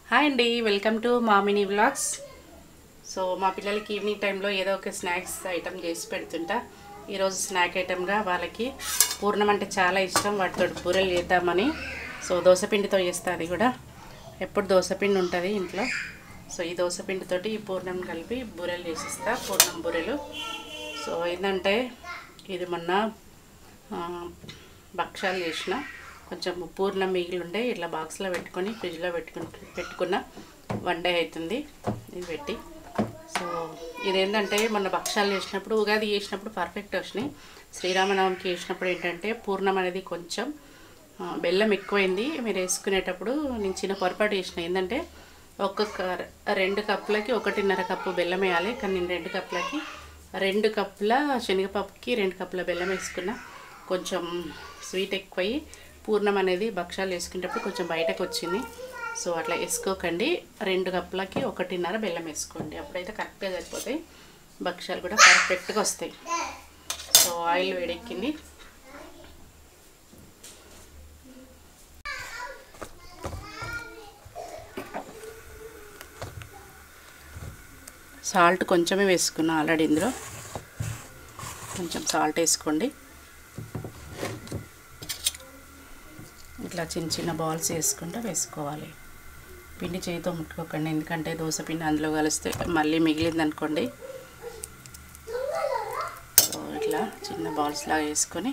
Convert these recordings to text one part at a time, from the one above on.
hi అండి welcome to Mamini vlogs so మా పిల్లలకి ఈవినింగ్ టైంలో ఏదో ఒక స్నాక్స్ ఐటమ్ చేసి పెడుతుంటా ఈరోజు స్నాక్ ఐటమ్గా వాళ్ళకి పూర్ణం అంటే చాలా ఇష్టం వాటితో బూరెలు చేద్దామని సో దోసపిండితో చేస్తా అది కూడా ఎప్పుడు దోసపిండి ఉంటుంది ఇంట్లో సో ఈ దోసపిండితోటి ఈ పూర్ణం కలిపి బూరెలు చేసిస్తా పూర్ణం బూరెలు సో ఏంటంటే ఇది మొన్న ఆ, భక్షాలు చేసిన కొంచెం పూర్ణం మిగిలి ఉండే ఇట్లా బాక్స్లో పెట్టుకొని ఫ్రిడ్జ్లో పెట్టుకుని పెట్టుకున్న వన్ డే అవుతుంది ఇది పెట్టి సో ఇదేంటంటే మొన్న భక్షాలు చేసినప్పుడు ఉగాది చేసినప్పుడు పర్ఫెక్ట్ వచ్చినాయి శ్రీరామనవమికి చేసినప్పుడు ఏంటంటే పూర్ణం అనేది కొంచెం ఆ, బెల్లం ఎక్కువైంది మీరు వేసుకునేటప్పుడు నేను చిన్న పొరపాటు చేసిన ఏంటంటే ఒక్కొక్క రెండు కప్పులకి ఒకటిన్నర కప్పు బెల్లం వేయాలి కానీ నేను రెండు కప్పులకి రెండు కప్పుల శనగపప్పుకి రెండు కప్పుల బెల్లం వేసుకున్నా కొంచెం స్వీట్ ఎక్కువయ్యి పూర్ణం అనేది భక్షాలు వేసుకునేటప్పుడు కొంచెం బయటకు వచ్చింది సో అట్లా వేసుకోకండి రెండు కప్పులకి ఒకటిన్నర బెల్లం వేసుకోండి అప్పుడైతే కరెక్ట్గా సరిపోతాయి భక్షాలు కూడా పర్ఫెక్ట్గా వస్తాయి సో ఆయిల్ వేడెక్కింది సాల్ట్ కొంచెమే వేసుకున్నా ఆల్రెడీ ఇందులో కొంచెం సాల్ట్ వేసుకోండి ఇట్లా చిన్న చిన్న బాల్స్ వేసుకుంటూ వేసుకోవాలి పిండి చేతితో ముట్టుకోకండి ఎందుకంటే దోశ పిండి అందులో కలిస్తే మళ్ళీ మిగిలింది అనుకోండి సో ఇట్లా చిన్న బాల్స్ లాగా వేసుకొని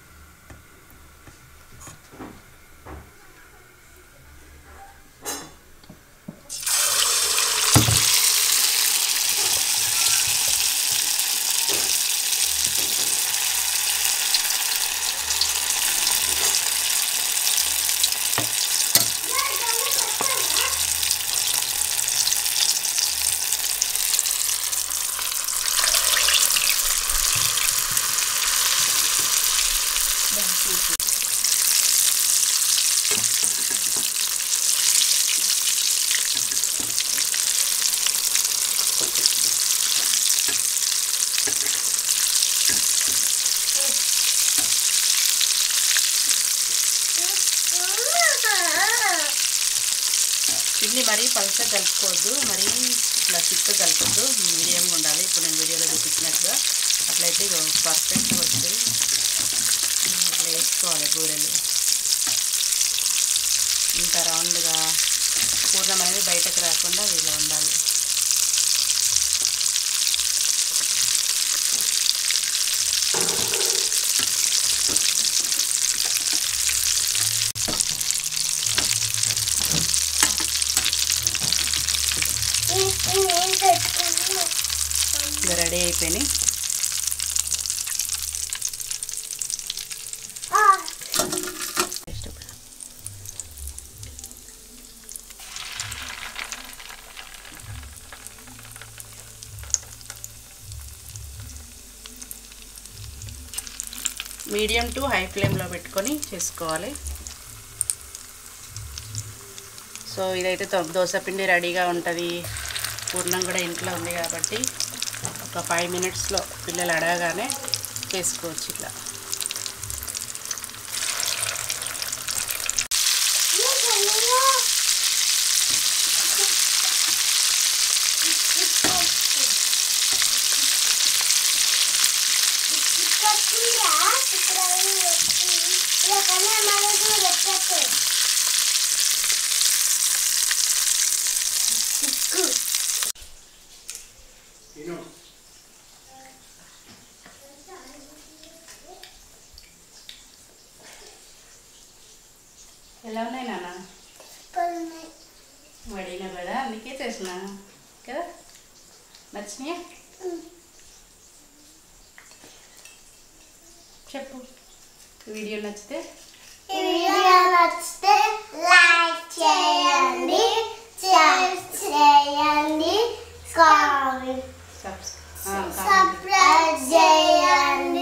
పిండి మరీ పలుచగా కలుపుకోవద్దు మరీ ఇట్లా చిక్క కలపద్దు మీడియంగా ఉండాలి ఇప్పుడు నేను వీడియోలో చూపించినట్టుగా అట్లయితే ఇగో పర్ఫెక్ట్గా వస్తుంది ఇట్లా వేసుకోవాలి బూరెలు ఇంత రౌండ్గా పూర్ణం అనేది బయటకు రాకుండా ఇలా ఉండాలి ఇంకా రెడీ అయిపోయినాయి ఇష్టపడ మీడియం టు హై ఫ్లేమ్లో పెట్టుకొని చేసుకోవాలి సో ఇదైతే తో- దోశ పిండి రెడీగా ఉంటుంది పూర్ణం కూడా ఇంట్లో ఉంది కాబట్టి ఒక ఫైవ్ మినిట్స్లో పిల్లలు అడగగానే చేసుకోవచ్చు ఇట్లా ఎలా ఉన్నాయి నాన్న వడినా కదా అందుకే చేసిన కదా నచ్చినాయా చెప్పు వీడియో నచ్చితే నచ్చితే లైక్ చేయండి షేర్ చేయండి కామెంట్ సబ్స్ సబ్స్క్రైబ్ చేయండి